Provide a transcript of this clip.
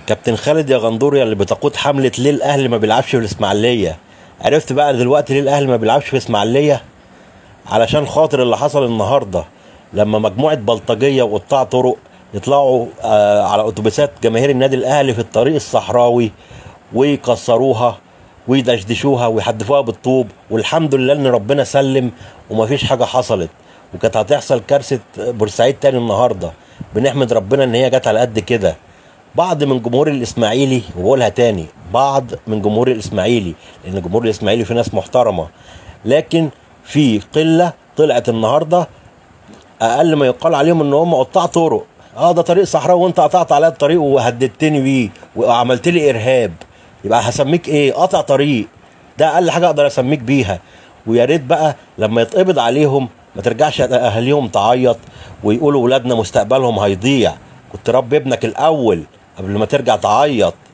كابتن خالد يا غندور اللي بتقود حملة ليه الأهلي ما بيلعبش في الإسماعيلية عرفت بقى دلوقتي ليه الأهلي ما بيلعبش في إسماعيلية علشان خاطر اللي حصل النهاردة لما مجموعة بلطجية وقطاع طرق يطلعوا آه على أتوبيسات جماهير النادي الأهلي في الطريق الصحراوي ويكسروها ويدشدشوها ويحدفوها بالطوب والحمد لله ان ربنا سلم ومفيش حاجه حصلت وكانت هتحصل كارثه بورسعيد تاني النهارده بنحمد ربنا ان هي جت على قد كده بعض من جمهور الاسماعيلي وبقولها تاني بعض من جمهور الاسماعيلي لان جمهور الاسماعيلي في ناس محترمه لكن في قله طلعت النهارده اقل ما يقال عليهم ان هم قطاع طرق اه ده طريق صحراوي وانت قطعت عليا الطريق وهددتني بيه وعملت لي ارهاب يبقى هسميك ايه قطع طريق ده اقل حاجه اقدر اسميك بيها ويا ريت بقى لما يتقبض عليهم ما ترجعش اهاليهم تعيط ويقولوا ولادنا مستقبلهم هيضيع كنت ربي ابنك الاول قبل ما ترجع تعيط